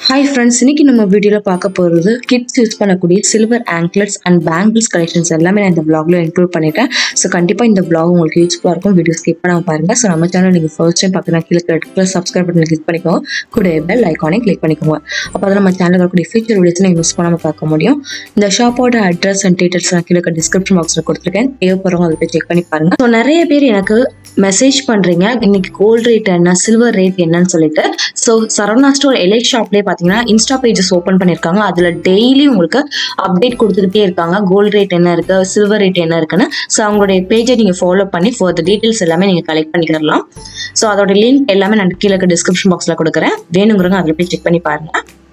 hi friends இன்னைக்கு நம்ம வீடியோவில் பார்க்க போகிறது கிட்ஸ் யூஸ் பண்ணக்கூடிய silver anklets and bangles collections எல்லாமே நான் இந்த vlogல இன்க்ளூட் பண்ணியிருக்கேன் ஸோ கண்டிப்பாக இந்த vlog உங்களுக்கு யூஸ்ஃபுல்லாக இருக்கும் வீடியோ ஸ்கிப் பண்ணாமல் பாருங்க ஸோ நம்ம சேனல் நீங்கள் ஃபர்ஸ்ட் டைம் பார்க்குறா கீழே இருக்கிற சப்ஸ்கிரைப் பட்டன் கிளிக் பண்ணிக்கோங்க கூட பெல் ஐக்கானே கிளிக் பண்ணிக்கோங்க அப்போ தான் நம்ம சேனலில் வரக்கூடிய ஃபியூச்சர் வீடியோஸ் நீங்கள் மிஸ் பண்ணாமல் பார்க்க முடியும் இந்த ஷாப்போட அட்ரஸ் அண்ட் டீட்டெயில்ஸ் நான் கீழே டிஸ்கிரிப்ஷன் பாக்ஸில் கொடுத்துருக்கேன் தேவைப்படுறவங்க அதை போய் செக் பண்ணி பாருங்க ஸோ நிறைய பேர் எனக்கு மெசேஜ் பண்ணுறீங்க இன்னைக்கு கோல்டு ரேட் என்ன சில்வர் ரேட் என்னன்னு சொல்லிட்டு ஸோ சரவணா ஸ்டோர் எலைட் ஷாப்லேயே பார்த்தீங்கன்னா இன்ஸ்டா பேஜஸ் ஓப்பன் பண்ணியிருக்காங்க அதில் டெய்லி உங்களுக்கு அப்டேட் கொடுத்துக்கிட்டே இருக்காங்க கோல்டு ரேட் என்ன இருக்கு சில்வர் ரேட் என்ன இருக்குன்னு ஸோ அவங்களுடைய பேஜை நீங்கள் ஃபாலோ பண்ணி ஃபர்தர் டீட்டெயில்ஸ் எல்லாமே நீங்கள் கலெக்ட் பண்ணிக்கிறலாம் ஸோ அதோட லிங்க் எல்லாமே நான் கீழே டிஸ்கிரிப்ஷன் பாக்ஸில் கொடுக்குறேன் வேணுங்கிறவங்க அதில் போய் செக் பண்ணி பாருங்க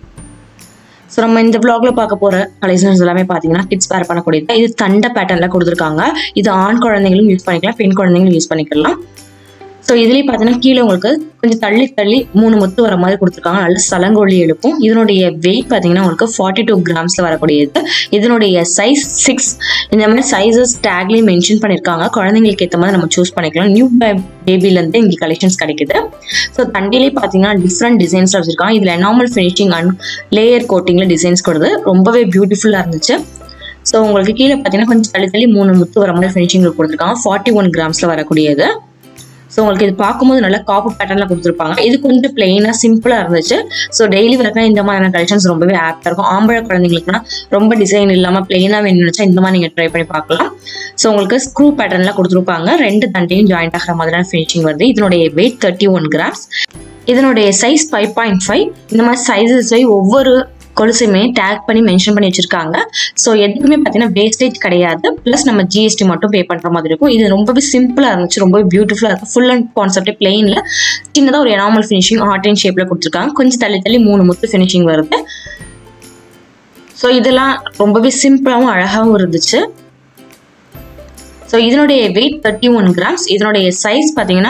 ஸோ நம்ம இந்த vlogல பார்க்க போற கலெக்ஷன்ஸ் எல்லாமே பார்த்தீங்கன்னா கிட்ஸ் வேர் பண்ணக்கூடியது இது தண்டை பேட்டர்ல கொடுத்துருக்காங்க இது ஆண் குழந்தைங்களும் யூஸ் பண்ணிக்கலாம் பெண் குழந்தைங்களும் யூஸ் பண்ணிக்கலாம் ஸோ இதுலேயே பார்த்தீங்கன்னா கீழே உங்களுக்கு கொஞ்சம் தள்ளி தள்ளி மூணு முத்து வர மாதிரி கொடுத்துருக்காங்க நல்ல சலங்கொழி எழுப்பும் இதனுடைய வெயிட் பார்த்தீங்கன்னா உங்களுக்கு ஃபார்ட்டி டூ கிராம்ஸில் வரக்கூடியது இதனுடைய சைஸ் சிக்ஸ் இந்த மாதிரி சைஸஸ் டேக்லேயும் மென்ஷன் பண்ணியிருக்காங்க குழந்தைங்களுக்கு ஏற்ற மாதிரி நம்ம சூஸ் பண்ணிக்கலாம் நியூ பேபிலேருந்து இங்கே கலெக்ஷன்ஸ் கிடைக்குது ஸோ தண்டிலே பார்த்தீங்கன்னா டிஃப்ரெண்ட் டிசைன்ஸ் வச்சுருக்காங்க இதில் நார்மல் ஃபினிஷிங் அண்ட் லேயர் கோட்டிங்கில் டிசைன்ஸ் கொடுது ரொம்பவே பியூட்டிஃபுல்லாக இருந்துச்சு ஸோ உங்களுக்கு கீழே பார்த்தீங்கன்னா கொஞ்சம் தள்ளி தள்ளி மூணு முத்து வர மாதிரி ஃபினிஷிங் கொடுத்துருக்காங்க ஃபார்ட்டி ஒன் கிராம்ஸில் வரக்கூடியது ஸோ உங்களுக்கு இது பார்க்கும்போது நல்லா காப்பு பேட்டர்ல கொடுத்துருப்பாங்க இது கொஞ்சம் பிளெயினாக சிம்பிளாக இருந்துச்சு ஸோ டெய்லி வரைக்கும் இந்த மாதிரியான கலெக்ஷன்ஸ் ரொம்பவே ஆப்டாக இருக்கும் ஆம்பளை குழந்தைங்களுக்குனா ரொம்ப டிசைன் இல்லாமல் பிளெயினாக வேணும்னு நினச்சா இந்த மாதிரி நீங்கள் ட்ரை பண்ணி பார்க்கலாம் ஸோ உங்களுக்கு ஸ்க்ரூ பேட்டர்ன்ல கொடுத்துருப்பாங்க ரெண்டு தண்டையும் ஜாயிண்ட் ஆகிற மாதிரியான ஃபினிஷிங் வருது இதனுடைய வெயிட் தேர்ட்டி ஒன் கிராம்ஸ் இதனுடைய சைஸ் ஃபைவ் பாயிண்ட் ஃபைவ் இந்த மாதிரி சைஸஸ் ஒவ்வொரு கொலுசுமே டேக் பண்ணி மென்ஷன் பண்ணி வச்சிருக்காங்க ஸோ எதுக்குமே பார்த்தீங்கன்னா வேஸ்டேஜ் கிடையாது ப்ளஸ் நம்ம ஜிஎஸ்டி மட்டும் பே பண்ணுற மாதிரி இருக்கும் இது ரொம்பவே சிம்பிளாக இருந்துச்சு ரொம்பவே பியூட்டிஃபுல்லாக இருக்கும் ஃபுல் அண்ட் கான்செப்ட் பிளெயினில் சின்னதாக ஒரு நார்மல் ஃபினிஷிங் ஹார்ட் அண்ட் ஷேப்பில் கொடுத்துருக்காங்க கொஞ்சம் தள்ளி தள்ளி மூணு முத்து ஃபினிஷிங் வருது ஸோ இதெல்லாம் ரொம்பவே சிம்பிளாகவும் அழகாகவும் இருந்துச்சு ஸோ இதனுடைய வெயிட் தேர்ட்டி ஒன் கிராம்ஸ் இதனுடைய சைஸ் பார்த்தீங்கன்னா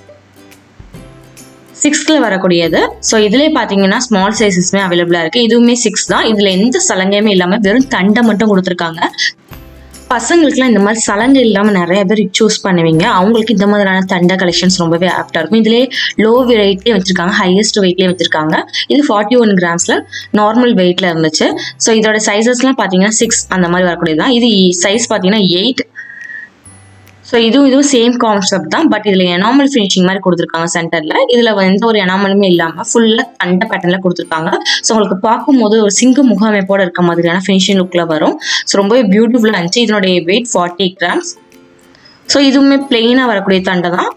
சிக்ஸ்த்தில் வரக்கூடியது ஸோ இதுலேயே பார்த்தீங்கன்னா ஸ்மால் சைஸஸ்மே அவைலபிளாக இருக்குது இதுவுமே சிக்ஸ் தான் இதில் எந்த சலங்கையுமே இல்லாமல் வெறும் தண்டை மட்டும் கொடுத்துருக்காங்க பசங்களுக்குலாம் இந்த மாதிரி சலங்கை இல்லாமல் நிறைய பேர் சூஸ் பண்ணுவீங்க அவங்களுக்கு இந்த மாதிரியான தண்டை கலெக்ஷன்ஸ் ரொம்பவே ஆப்டாக இருக்கும் இதுலேயே லோ வெயிட்லேயே வச்சிருக்காங்க ஹையஸ்ட் வெயிட்லேயே வச்சிருக்காங்க இது ஃபார்ட்டி ஒன் கிராம்ஸில் நார்மல் வெயிட்டில் இருந்துச்சு ஸோ இதோட சைஸஸ்லாம் பார்த்தீங்கன்னா சிக்ஸ் அந்த மாதிரி வரக்கூடியது தான் இது சைஸ் பார்த்தீங்கன்னா எயிட் ஸோ இதுவும் இதுவும் சேம் கான்செப்ட் தான் பட் இதில் எனாமல் ஃபினிஷிங் மாதிரி கொடுத்துருக்காங்க சென்டரில் இதில் எந்த ஒரு எனாமலுமே இல்லாமல் ஃபுல்லாக தண்டை பேட்டர்னில் கொடுத்துருக்காங்க ஸோ உங்களுக்கு பார்க்கும்போது ஒரு சிங்க முகமைப்போட இருக்க மாதிரியான ஃபினிஷிங் லுக்கில் வரும் ஸோ ரொம்பவே பியூட்டிஃபுல்லாக இருந்துச்சு இதனுடைய வெயிட் ஃபார்ட்டி கிராம்ஸ் ஸோ இதுவுமே பிளெயினாக வரக்கூடிய தண்டை தான்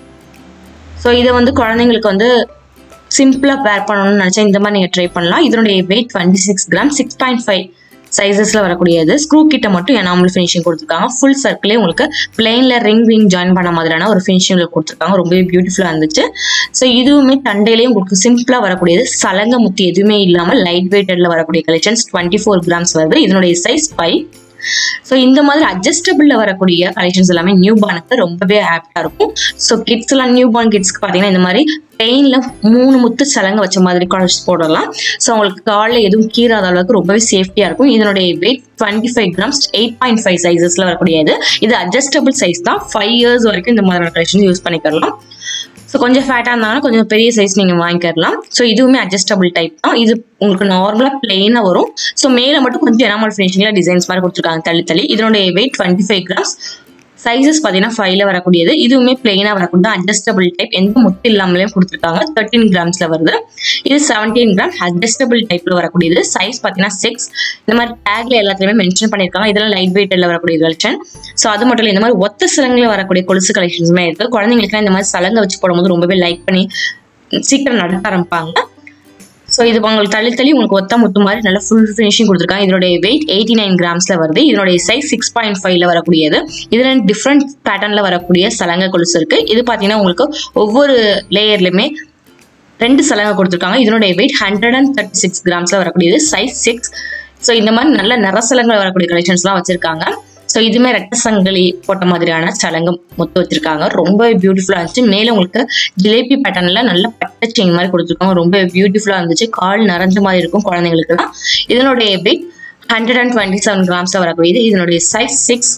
ஸோ இதை வந்து குழந்தைங்களுக்கு வந்து சிம்பிளாக பேர் பண்ணணும்னு நினச்சா இந்த மாதிரி நீங்கள் ட்ரை பண்ணலாம் இதனுடைய weight twenty six gram six point five சைஸஸில் வரக்கூடியது ஸ்க்ரூ கிட்ட மட்டும் எனாமல் ஃபினிஷிங் கொடுத்துருக்காங்க ஃபுல் சர்க்கிளே உங்களுக்கு பிளெயினில் ரிங் ரிங் ஜாயின் பண்ண மாதிரியான ஒரு ஃபினிஷிங் கொடுத்துருக்காங்க ரொம்பவே பியூட்டிஃபுல்லாக இருந்துச்சு ஸோ இதுவுமே தண்டையிலேயே உங்களுக்கு சிம்பிளாக வரக்கூடியது சலங்க முத்தி எதுவுமே இல்லாமல் லைட் வெயிட்டடில் வரக்கூடிய கலெக்ஷன்ஸ் டுவெண்ட்டி ஃபோர் கிராம்ஸ் வருது இதனுடைய சைஸ் ஃபைவ் ஸோ இந்த மாதிரி அட்ஜஸ்டபிளில் வரக்கூடிய கலெக்ஷன்ஸ் எல்லாமே நியூ பார்னுக்கு ரொம்பவே ஆப்டாக இருக்கும் ஸோ கிட்ஸ் எல்லாம் நியூ பார்ன் கிட்ஸ்க்கு பார்த்தீங்கன்னா இந்த மாதிரி பெயினில் மூணு முத்து சலங்க வச்ச மாதிரி குழச்சி போடலாம் ஸோ அவங்களுக்கு காலில் எதுவும் கீறாத அளவுக்கு ரொம்பவே சேஃப்டியாக இருக்கும் இதனுடைய weight twenty five grams eight point five சைஸஸில் வரக்கூடியது இது அட்ஜஸ்டபிள் சைஸ் தான் ஃபைவ் இயர்ஸ் வரைக்கும் இந்த மாதிரியான கலெக்ஷன் யூஸ் பண்ணிக்கலாம் ஸோ கொஞ்சம் ஃபேட்டாக இருந்தாலும் கொஞ்சம் பெரிய சைஸ் நீங்கள் வாங்கிக்கலாம் ஸோ இதுவுமே அட்ஜஸ்டபிள் டைப் தான் இது உங்களுக்கு நார்மலாக பிளெயினாக வரும் ஸோ மேலே மட்டும் கொஞ்சம் எனாமல் ஃபினிஷிங்கில் டிசைன்ஸ் மாதிரி கொடுத்துருக்காங்க தள்ளி தள்ளி இதனுடைய weight twenty five grams sizes பார்த்தீங்கன்னா ஃபைவ்ல வரக்கூடியது இதுவுமே பிளெயினாக வரக்கூடிய அட்ஜஸ்டபிள் டைப் எந்த முத்து இல்லாமலே கொடுத்துருக்காங்க தேர்ட்டின் கிராம்ஸில் வருது இது செவன்டீன் கிராம் அட்ஜஸ்டபிள் டைப்பில் வரக்கூடியது சைஸ் பார்த்தீங்கன்னா சிக்ஸ் இந்த மாதிரி டேக்ல எல்லாத்துலையுமே மென்ஷன் பண்ணியிருக்காங்க இதெல்லாம் லைட் வெயிட்டில் வரக்கூடிய கலெக்ஷன் ஸோ அது மட்டும் இல்லை இந்த மாதிரி ஒத்த சிலங்கில் வரக்கூடிய கொலுசு கலெக்ஷன்ஸுமே இருக்குது குழந்தைங்களுக்குலாம் இந்த மாதிரி சலங்கை வச்சு போடும்போது ரொம்பவே லைக் பண்ணி சீக்கிரம் நடக்க ஆரம்பிப்பாங்க ஸோ இது உங்களுக்கு தள்ளி தள்ளி உங்களுக்கு ஒத்த முத்து மாதிரி நல்ல ஃபுல் ஃபினிஷிங் கொடுத்துருக்காங்க இதனுடைய வெயிட் எயிட்டி நைன் கிராம்ஸில் வருது இதனுடைய சைஸ் சிக்ஸ் பாயிண்ட் ஃபைவ்ல வரக்கூடியது இதில் டிஃப்ரெண்ட் பேட்டர்னில் வரக்கூடிய சலங்கை கொலுசு இருக்குது இது பார்த்தீங்கன்னா உங்களுக்கு ஒவ்வொரு லேயர்லையுமே ரெண்டு சலங்கை கொடுத்துருக்காங்க இதனுடைய weight hundred and thirty six கிராம்ஸில் வரக்கூடியது சைஸ் சிக்ஸ் ஸோ இந்த மாதிரி நல்ல நிற சலங்கள் வரக்கூடிய கலெக்ஷன்ஸ்லாம் வச்சுருக்காங்க ஸோ இதுவுமே ரெட்ட சங்கிலி போட்ட மாதிரியான சலங்கு மொத்தம் வச்சிருக்காங்க ரொம்ப பியூட்டிஃபுல்லாக இருந்துச்சு மேலே உங்களுக்கு ஜிலேபி பேட்டர்னில் நல்ல பட்டை செயின் மாதிரி கொடுத்துருக்காங்க ரொம்ப பியூட்டிஃபுல்லாக இருந்துச்சு கால் நிறைஞ்ச மாதிரி இருக்கும் குழந்தைங்களுக்குலாம் இதனுடைய weight hundred and twenty seven கிராம்ஸில் வரக்கூடியது இதனுடைய சைஸ் சிக்ஸ்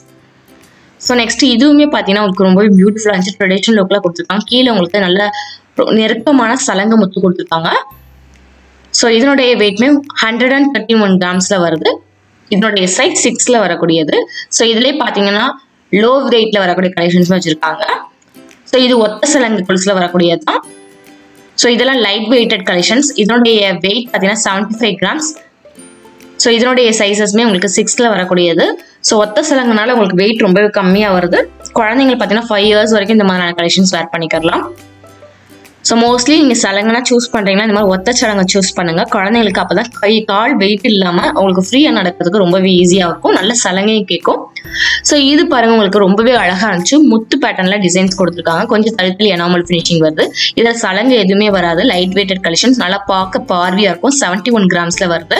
ஸோ நெக்ஸ்ட் இதுவுமே பார்த்தீங்கன்னா உங்களுக்கு ரொம்பவே பியூட்டிஃபுல்லாக இருந்துச்சு ட்ரெடிஷனல் லுக்கில் கொடுத்துருக்காங்க கீழே உங்களுக்கு நல்ல நெருக்கமான சலங்க முத்து கொடுத்துருக்காங்க ஸோ இதனுடைய வெயிட்மே ஹண்ட்ரட் அண்ட் தேர்ட்டி ஒன் கிராம்ஸில் வருது இதனுடைய சைஸ் சிக்ஸில் வரக்கூடியது ஸோ இதுலேயே பார்த்தீங்கன்னா லோ ரேட்டில் வரக்கூடிய கலெக்ஷன்ஸும் வச்சுருக்காங்க ஸோ இது ஒத்த சலங்கு கொலுசில் வரக்கூடியது தான் ஸோ இதெல்லாம் லைட் வெயிட்டட் கலெக்ஷன்ஸ் இதனுடைய வெயிட் பார்த்தீங்கன்னா செவன்ட்டி ஃபைவ் கிராம்ஸ் ஸோ இதனுடைய சைஸஸ்மே உங்களுக்கு சிக்ஸில் வரக்கூடியது ஸோ ஒத்த சலங்குனால உங்களுக்கு வெயிட் ரொம்பவே கம்மியாக வருது குழந்தைங்க பார்த்தீங்கன்னா ஃபைவ் இயர்ஸ் வரைக்கும் இந்த மாதிரியான கலெக்ஷன்ஸ் வேர் பண்ணிக்கலாம் ஸோ மோஸ்ட்லி நீங்கள் சலங்கனா சூஸ் பண்ணுறீங்கன்னா இந்த மாதிரி ஒத்த சலங்கை சூஸ் பண்ணுங்க குழந்தைங்களுக்கு அப்போ தான் கை கால் வெயிட் இல்லாமல் உங்களுக்கு ஃப்ரீயாக நடக்கிறதுக்கு ரொம்பவே ஈஸியாக இருக்கும் நல்ல சலங்கையும் கேட்கும் ஸோ இது பாருங்க உங்களுக்கு ரொம்பவே அழகாக இருந்துச்சு முத்து பேட்டர்னில் டிசைன்ஸ் கொடுத்துருக்காங்க கொஞ்சம் தழுத்தல் எனாமல் ஃபினிஷிங் வருது இதில் சலங்கை எதுவுமே வராது லைட் வெயிட்டட் கலெக்ஷன்ஸ் நல்லா பார்க்க பார்வையாக இருக்கும் செவன்ட்டி ஒன் கிராம்ஸில் வருது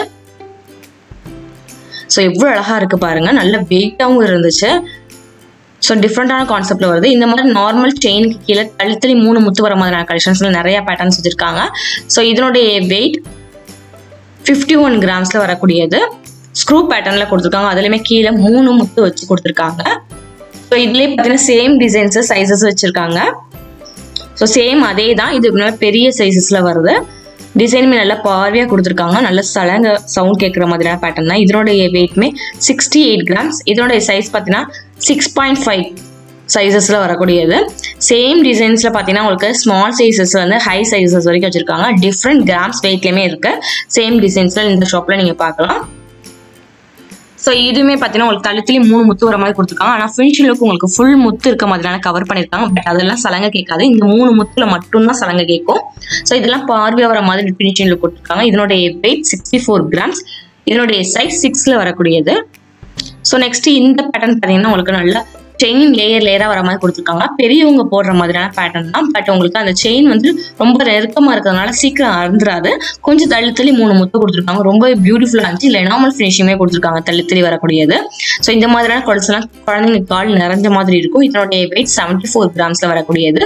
ஸோ எவ்வளோ அழகாக இருக்குது பாருங்கள் நல்ல வெயிட்டாகவும் இருந்துச்சு ஸோ டிஃப்ரெண்ட்டான கான்செப்ட்ல வருது இந்த மாதிரி நார்மல் செயினுக்கு கீழே கழுத்துலி மூணு முத்து வர மாதிரியான கலெக்ஷன்ஸ்ல நிறைய பேட்டர்ன்ஸ் வச்சிருக்காங்க ஸோ இதனுடைய வெயிட் ஃபிஃப்டி ஒன் கிராம்ஸ்ல வரக்கூடியது ஸ்க்ரூ பேட்டர்ன்ல கொடுத்துருக்காங்க அதுலயுமே கீழே மூணு முத்து வச்சு கொடுத்துருக்காங்க ஸோ இதுலேயே பார்த்தீங்கன்னா சேம் டிசைன்ஸ் சைஸஸ் வச்சிருக்காங்க ஸோ சேம் அதே தான் இது நல்ல பெரிய சைஸஸ்ல வருது டிசைனுமே நல்லா பார்வையாக கொடுத்துருக்காங்க நல்ல சலங்க சவுண்ட் கேட்குற மாதிரியான பேட்டர்ன் தான் இதனுடைய வெயிட்மே சிக்ஸ்டி எயிட் கிராம்ஸ் இதனுடைய சைஸ் பார்த்தீங்கன்னா சிக்ஸ் பாயிண்ட் ஃபைவ் சைஸஸில் வரக்கூடியது சேம் டிசைன்ஸில் பார்த்தீங்கன்னா உங்களுக்கு ஸ்மால் சைஸஸ் வந்து ஹை சைஸஸ் வரைக்கும் வச்சுருக்காங்க டிஃப்ரெண்ட் கிராம்ஸ் வெயிட்லேயுமே இருக்கு சேம் டிசைன்ஸில் இந்த ஷாப்பில் நீங்கள் பார்க்கலாம் ஸோ இதுவுமே பார்த்தீங்கன்னா உங்களுக்கு கழுத்துலேயும் மூணு முத்து வர மாதிரி கொடுத்துருக்காங்க ஆனால் ஃபினிஷிங் லுக் உங்களுக்கு ஃபுல் முத்து இருக்க மாதிரியான கவர் பண்ணியிருக்காங்க பட் அதெல்லாம் சலங்க கேட்காது இந்த மூணு முத்துல மட்டும்தான் சலங்க கேட்கும் ஸோ இதெல்லாம் பார்வையாக வர மாதிரி ஃபினிஷிங் லுக் கொடுத்துருக்காங்க இதனுடைய வெயிட் சிக்ஸ்டி ஃபோர் கிராம்ஸ் இதனுடைய சைஸ் சிக்ஸில் வரக்கூடியது ஸோ நெக்ஸ்ட் இந்த பேட்டர்ன் பார்த்தீங்கன்னா உங்களுக்கு நல்ல செயின் லேயர் லேயராக வர மாதிரி கொடுத்துருக்காங்க பெரியவங்க போடுற மாதிரியான பேட்டர்ன் தான் பட் உங்களுக்கு அந்த செயின் வந்து ரொம்ப நெருக்கமாக இருக்கிறதுனால சீக்கிரம் அறுந்துராது கொஞ்சம் தள்ளி தள்ளி மூணு முத்து கொடுத்துருக்காங்க ரொம்ப பியூட்டிஃபுல்லாக இருந்துச்சு இல்லை நார்மல் ஃபினிஷிங்கே கொடுத்துருக்காங்க தள்ளி தள்ளி வரக்கூடியது ஸோ இந்த மாதிரியான கொலுசுலாம் குழந்தைங்க கால் நிறைஞ்ச மாதிரி இருக்கும் இதனுடைய வெயிட் செவன்ட்டி ஃபோர் கிராம்ஸில் வரக்கூடியது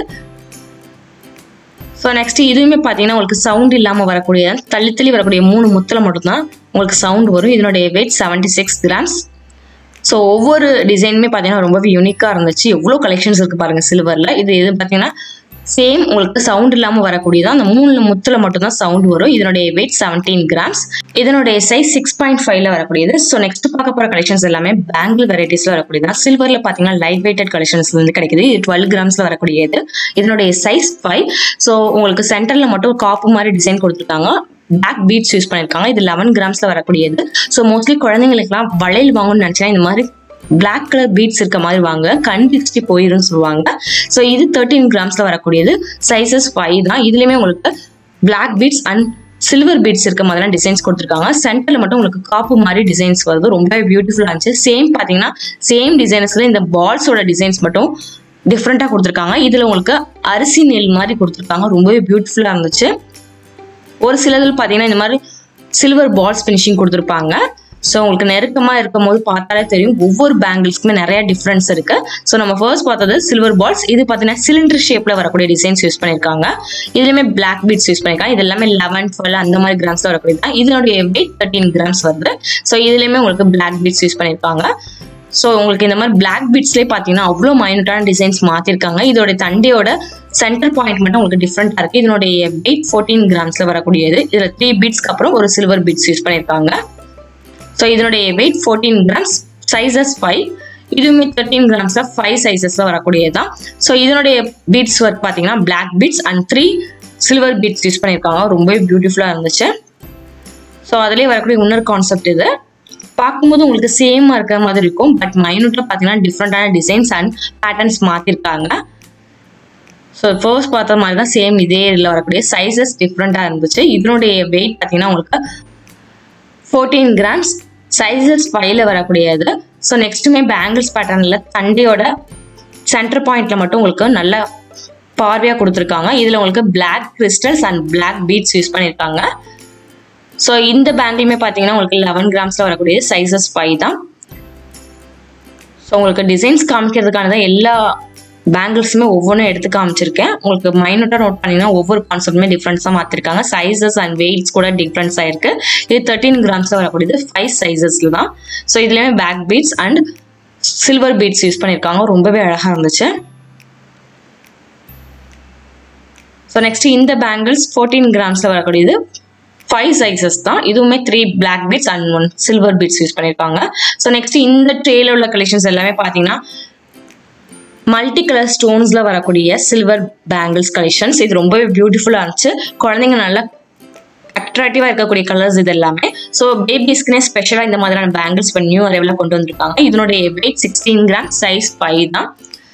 ஸோ நெக்ஸ்ட் இதுவுமே பார்த்தீங்கன்னா உங்களுக்கு சவுண்ட் இல்லாமல் வரக்கூடிய தள்ளி தள்ளி வரக்கூடிய மூணு முத்தில் மட்டும்தான் உங்களுக்கு சவுண்ட் வரும் இதனுடைய weight seventy six grams so ஒவ்வொரு டிசைனுமே பார்த்தீங்கன்னா ரொம்பவே யூனிக்காக இருந்துச்சு எவ்வளோ கலெக்ஷன்ஸ் இருக்குது பாருங்கள் சில்வரில் இது இது பார்த்தீங்கன்னா சேம் உங்களுக்கு சவுண்ட் இல்லாமல் வரக்கூடியதான் அந்த மூணு முத்தில் மட்டும்தான் சவுண்ட் வரும் இதனுடைய வெயிட் செவன்டீன் கிராம்ஸ் இதனுடைய சைஸ் சிக்ஸ் பாயிண்ட் ஃபைவ்ல வரக்கூடியது ஸோ நெக்ஸ்ட் பார்க்க போகிற கலெக்ஷன்ஸ் எல்லாமே பேங்கிள் வெரைட்டிஸில் வரக்கூடியது சில்வரில் பார்த்தீங்கன்னா லைட் வெயிட்டட் கலெக்ஷன்ஸ்ல இருந்து கிடைக்குது இது டுவெல் கிராம்ஸில் வரக்கூடியது இதனுடைய சைஸ் ஃபைவ் ஸோ உங்களுக்கு சென்டரில் மட்டும் காப்பு மாதிரி டிசைன் கொடுத்துருக்காங்க பேக் பீட்ஸ் யூஸ் பண்ணியிருக்காங்க இது லெவன் கிராம்ஸில் வரக்கூடியது ஸோ மோஸ்ட்லி குழந்தைங்களுக்குலாம் வளையல் வாங்கணும்னு நினச்சா இந்த மாதிரி பிளாக் கலர் பீட்ஸ் இருக்க மாதிரி வாங்க கண் திருஷ்டி போயிருன்னு சொல்லுவாங்க ஸோ இது தேர்ட்டீன் கிராம்ஸில் வரக்கூடியது சைஸஸ் ஃபைவ் தான் இதுலேயுமே உங்களுக்கு black beads and silver beads இருக்க மாதிரிலாம் டிசைன்ஸ் கொடுத்துருக்காங்க சென்டரில் மட்டும் உங்களுக்கு காப்பு மாதிரி டிசைன்ஸ் வருது ரொம்ப பியூட்டிஃபுல்லாக இருந்துச்சு சேம் பார்த்தீங்கன்னா சேம் டிசைன்ஸில் இந்த பால்ஸோட டிசைன்ஸ் மட்டும் டிஃப்ரெண்ட்டாக கொடுத்துருக்காங்க இதில் உங்களுக்கு அரிசி நெல் மாதிரி கொடுத்துருக்காங்க ரொம்பவே பியூட்டிஃபுல்லாக இருந்துச்சு ஒரு சிலதில் பார்த்தீங்கன்னா இந்த மாதிரி சில்வர் பால்ஸ் ஃபினிஷிங் கொடுத்துருப்பாங்க ஸோ உங்களுக்கு நெருக்கமாக இருக்கும் போது பார்த்தாலே தெரியும் ஒவ்வொரு பேங்கிள்ஸ்க்குமே நிறைய டிஃப்ரென்ஸ் இருக்கு ஸோ நம்ம ஃபர்ஸ்ட் பார்த்தது சில்வர் பால்ஸ் இது பார்த்தீங்கன்னா சிலிண்டர் ஷேப்பில் வரக்கூடிய டிசைன்ஸ் யூஸ் பண்ணியிருக்காங்க இதுலையுமே பிளாக் பீட்ஸ் யூஸ் பண்ணியிருக்காங்க இது எல்லாமே லெவன் டுவெல் அந்த மாதிரி கிராம்ஸில் வரக்கூடியது தான் இதனுடைய வெயிட் தேர்ட்டீன் கிராம்ஸ் வருது ஸோ இதுலேயுமே உங்களுக்கு பிளாக் பீட்ஸ் யூஸ் பண்ணியிருக்காங்க ஸோ உங்களுக்கு இந்த மாதிரி பிளாக் பீட்ஸ்லேயே பார்த்தீங்கன்னா அவ்வளோ மைனூட்டான டிசைன்ஸ் மாற்றிருக்காங்க இதோட தண்டையோட சென்டர் பாயிண்ட் மட்டும் உங்களுக்கு டிஃப்ரெண்ட்டாக இருக்குது இதனுடைய வெயிட் ஃபோர்டீன் கிராம்ஸில் வரக்கூடியது இதில் த்ரீ பீட்ஸ்க்கு அப்புறம் ஒரு சில்வர் பீட்ஸ் யூஸ் பண்ணியிருக்காங்க ஸோ இதனுடைய weight fourteen grams sizes five இதுவுமே தேர்ட்டீன் கிராம்ஸில் ஃபைவ் சைஸஸில் வரக்கூடியது தான் ஸோ இதனுடைய பீட்ஸ் ஒர்க் பார்த்தீங்கன்னா black beads and three silver beads use பண்ணியிருக்காங்க ரொம்பவே பியூட்டிஃபுல்லாக இருந்துச்சு ஸோ அதுலேயே வரக்கூடிய இன்னொரு கான்செப்ட் இது பார்க்கும்போது உங்களுக்கு சேமாக இருக்கிற மாதிரி இருக்கும் பட் மைனூட்டில் பார்த்தீங்கன்னா டிஃப்ரெண்ட்டான டிசைன்ஸ் அண்ட் பேட்டர்ன்ஸ் மாற்றிருக்காங்க ஸோ ஃபர்ஸ்ட் பார்த்த மாதிரி தான் சேம் இதே இதில் வரக்கூடிய சைஸஸ் டிஃப்ரெண்ட்டாக இருந்துச்சு இதனுடைய வெயிட் பார்த்தீங்கன்னா உங்களுக்கு ஃபோர்டீன் கிராம்ஸ் சைஸஸ் ஃபைவ்ல வரக்கூடியது ஸோ நெக்ஸ்ட்டுமே பேங்கிள்ஸ் பேட்டர்னில் தண்டையோட சென்டர் பாயிண்ட்ல மட்டும் உங்களுக்கு நல்ல பார்வையாக கொடுத்துருக்காங்க இதில் உங்களுக்கு black crystals and black beads use பண்ணியிருக்காங்க ஸோ இந்த பேங்கிலுமே பார்த்தீங்கன்னா உங்களுக்கு லெவன் கிராம்ஸில் வரக்கூடிய சைஸஸ் ஃபைவ் தான் ஸோ உங்களுக்கு டிசைன்ஸ் காமிக்கிறதுக்கான தான் எல்லா பேங்கிள்ஸுமே ஒவ்வொன்றும் எடுத்து காமிச்சிருக்கேன் உங்களுக்கு மைனூட்டாக நோட் பண்ணிங்கன்னா ஒவ்வொரு கான்செப்ட்டுமே டிஃப்ரென்ஸாக மாற்றிருக்காங்க சைஸஸ் அண்ட் வெயிட்ஸ் கூட டிஃப்ரென்ஸ் ஆயிருக்கு இது தேர்ட்டீன் கிராம்ஸில் வரக்கூடியது ஃபைவ் சைஸஸில் தான் ஸோ இதுலேயுமே black beads and silver beads use பண்ணியிருக்காங்க ரொம்பவே அழகாக இருந்துச்சு ஸோ நெக்ஸ்ட் இந்த பேங்கிள்ஸ் ஃபோர்டீன் கிராம்ஸில் வரக்கூடியது ஃபைவ் சைஸஸ் தான் இதுவுமே three black beads and one silver beads use பண்ணியிருக்காங்க ஸோ நெக்ஸ்ட் இந்த ட்ரேல உள்ள கலெக்ஷன்ஸ் எல்லாமே பார்த்தீங்கன்னா மல்டி கலர் ஸ்டோன்ஸ்ல வரக்கூடிய சில்வர் பேங்கிள்ஸ் கலெக்ஷன்ஸ் இது ரொம்பவே பியூட்டிஃபுல்லாக இருந்துச்சு குழந்தைங்க நல்லா அட்ராக்டிவாக இருக்கக்கூடிய கலர்ஸ் இது எல்லாமே ஸோ பேபிஸ்க்குனே ஸ்பெஷலாக இந்த மாதிரியான பேங்கிள்ஸ் இப்போ நியூ அரைவில் கொண்டு வந்திருக்காங்க இதனுடைய weight sixteen gram size five தான்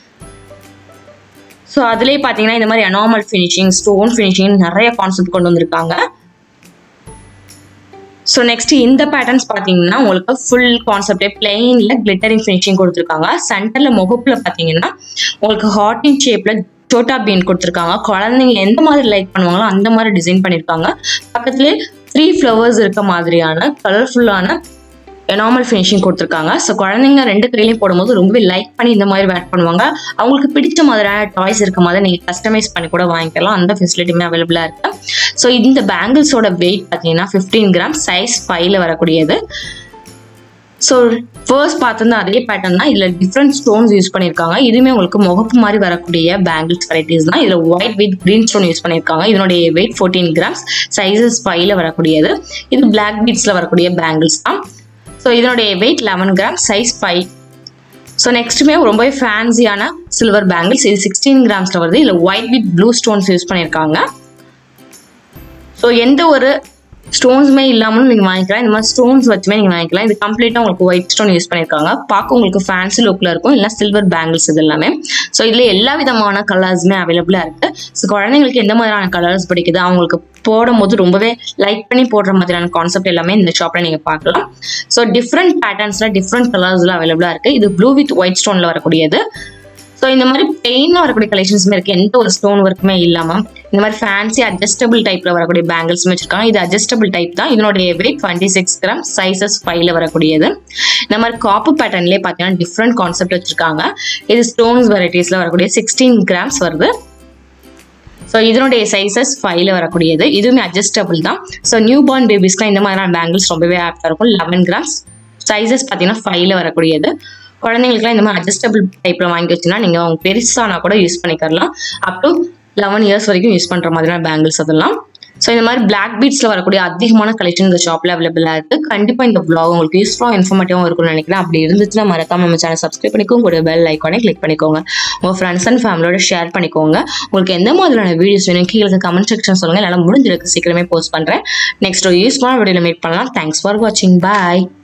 ஸோ அதுலேயே பார்த்தீங்கன்னா இந்த மாதிரி அனாமல் ஃபினிஷிங் ஸ்டோன் ஃபினிஷிங் நிறைய கான்செப்ட் கொண்டு வந்திருக்காங்க ஸோ நெக்ஸ்ட் இந்த பேட்டர்ன்ஸ் பார்த்தீங்கன்னா உங்களுக்கு ஃபுல் கான்செப்டே பிளெயினில் கிளிட்டரிங் ஃபினிஷிங் கொடுத்துருக்காங்க சென்டரில் முகப்பில் பார்த்தீங்கன்னா உங்களுக்கு ஹார்டின் ஷேப்பில் சோட்டா பீன் கொடுத்துருக்காங்க குழந்தைங்க எந்த மாதிரி லைக் பண்ணுவாங்களோ அந்த மாதிரி டிசைன் பண்ணியிருக்காங்க பக்கத்துலேயே த்ரீ ஃப்ளவர்ஸ் இருக்க மாதிரியான கலர்ஃபுல்லான எனாமல் ஃபினிஷிங் கொடுத்துருக்காங்க ஸோ குழந்தைங்க ரெண்டு கையிலையும் போடும்போது ரொம்பவே லைக் பண்ணி இந்த மாதிரி வேர் பண்ணுவாங்க அவங்களுக்கு பிடிச்ச மாதிரியான டாய்ஸ் இருக்க மாதிரி நீங்கள் கஸ்டமைஸ் பண்ணி கூட வாங்கிக்கலாம் அந்த ஃபெசிலிட்டியுமே அவைலபிளாக இருக்கு ஸோ இந்த பேங்கிள்ஸோட வெயிட் பார்த்தீங்கன்னா ஃபிஃப்டீன் கிராம் சைஸ் ஃபைவ்ல வரக்கூடியது ஸோ ஃபர்ஸ்ட் பார்த்துருந்தா அதே பேட்டர்ன் தான் இதில் டிஃப்ரெண்ட் ஸ்டோன்ஸ் யூஸ் பண்ணியிருக்காங்க இதுவுமே உங்களுக்கு முகப்பு மாதிரி வரக்கூடிய பேங்கிள்ஸ் வெரைட்டிஸ் தான் இதில் white with green stone use பண்ணியிருக்காங்க இதனுடைய வெயிட் ஃபோர்டீன் கிராம்ஸ் சைஸஸ் ஃபைவ்ல வரக்கூடியது இது பிளாக் பீட்ஸில் வரக்கூடிய பேங்கிள்ஸ் தான் ஸோ இதனுடைய weight eleven gram size five so நெக்ஸ்ட்டுமே ரொம்பவே ஃபேன்சியான சில்வர் பேங்கிள்ஸ் இது சிக்ஸ்டீன் கிராம்ஸில் வருது இதில் white with blue stones use பண்ணியிருக்காங்க ஸோ எந்த ஒரு ஸ்டோன்ஸுமே இல்லாமலும் நீங்கள் வாங்கிக்கலாம் இந்த மாதிரி ஸ்டோன்ஸ் வச்சுமே நீங்கள் வாங்கிக்கலாம் இது கம்ப்ளீட்டாக உங்களுக்கு ஒயிட் ஸ்டோன் யூஸ் பண்ணியிருக்காங்க பார்க்க உங்களுக்கு ஃபேன்சி லுக்கில் இருக்கும் இல்லை சில்வர் பேங்கிள்ஸ் இது எல்லாமே ஸோ இதில் எல்லா விதமான கலர்ஸுமே அவைலபிளாக இருக்குது ஸோ குழந்தைங்களுக்கு எந்த மாதிரியான கலர்ஸ் பிடிக்குது அவங்களுக்கு போடும்போது ரொம்பவே லைக் பண்ணி போடுற மாதிரியான கான்செப்ட் எல்லாமே இந்த ஷாப்பில் நீங்கள் பார்க்கலாம் ஸோ டிஃப்ரெண்ட் பேட்டர்ன்ஸில் டிஃப்ரெண்ட் கலர்ஸ்லாம் அவைலபிளாக இருக்குது இது ப்ளூ வித் ஒயிட் ஸ்டோனில் வரக்கூடியது ஸோ இந்த மாதிரி பிளெயினாக வரக்கூடிய கலெக்ஷன்ஸுமே இருக்குது எந்த ஒரு ஸ்டோன் ஒர்க்குமே இல்லாமல் இந்த மாதிரி ஃபேன்சி அட்ஜஸ்டபிள் டைப்பில் வரக்கூடிய பேங்கிள்ஸுமே வச்சிருக்காங்க இது அட்ஜஸ்டபிள் டைப் தான் இதனுடைய weight twenty six gram sizes ஃபைவ்ல வரக்கூடியது இந்த மாதிரி காப்பு பேட்டர்ன்லேயே பார்த்தீங்கன்னா டிஃப்ரெண்ட் கான்செப்ட் வச்சிருக்காங்க இது ஸ்டோன்ஸ் வெரைட்டிஸில் வரக்கூடிய சிக்ஸ்டீன் கிராம்ஸ் வருது ஸோ இதனுடைய சைஸஸ் ஃபைவ்ல வரக்கூடியது இதுவுமே அட்ஜஸ்டபிள் தான் ஸோ நியூ பார்ன் பேபிஸ்க்குலாம் இந்த மாதிரியான பேங்கிள்ஸ் ரொம்பவே ஆப்டாக இருக்கும் லெவன் கிராம்ஸ் சைஸஸ் பார்த்தீங்கன்னா ஃபைவ்ல வரக்கூடியது குழந்தைங்களுக்குலாம் இந்த மாதிரி அட்ஜஸ்டபிள் டைப்பில் வாங்கி வச்சுன்னா நீங்கள் அவங்க பெருசானா கூட யூஸ் பண்ணிக்கலாம் அப் டு லெவன் இயர்ஸ் வரைக்கும் யூஸ் பண்ணுற மாதிரியான பேங்கிள்ஸ் அதெல்லாம் ஸோ இந்த மாதிரி பிளாக் பீட்ஸில் வரக்கூடிய அதிகமான கலெக்ஷன் இந்த ஷாப்பில் அவைலபிளாக இருக்குது கண்டிப்பாக இந்த vlog உங்களுக்கு யூஸ்ஃபுல்லாக இன்ஃபர்மேட்டிவாக இருக்கும்னு நினைக்கிறேன் அப்படி இருந்துச்சுன்னா மறக்காம நம்ம சேனல் சப்ஸ்கிரைப் பண்ணிக்கோங்க கூட பெல் ஐக்கானே கிளிக் பண்ணிக்கோங்க உங்கள் ஃப்ரெண்ட்ஸ் அண்ட் ஃபேமிலியோட ஷேர் பண்ணிக்கோங்க உங்களுக்கு எந்த மாதிரியான வீடியோஸ் வேணும் கீழே கமெண்ட் செக்ஷன் சொல்லுங்கள் என்னால் முடிஞ்சிருக்கு சீக்கிரமே போஸ்ட் பண்ணுறேன் நெக்ஸ்ட் ஒரு யூஸ்ஃபுல்லான வீடியோவில் மீட் பண்ணலாம் தேங்க்ஸ் ஃபார் வாட்சிங் பாய்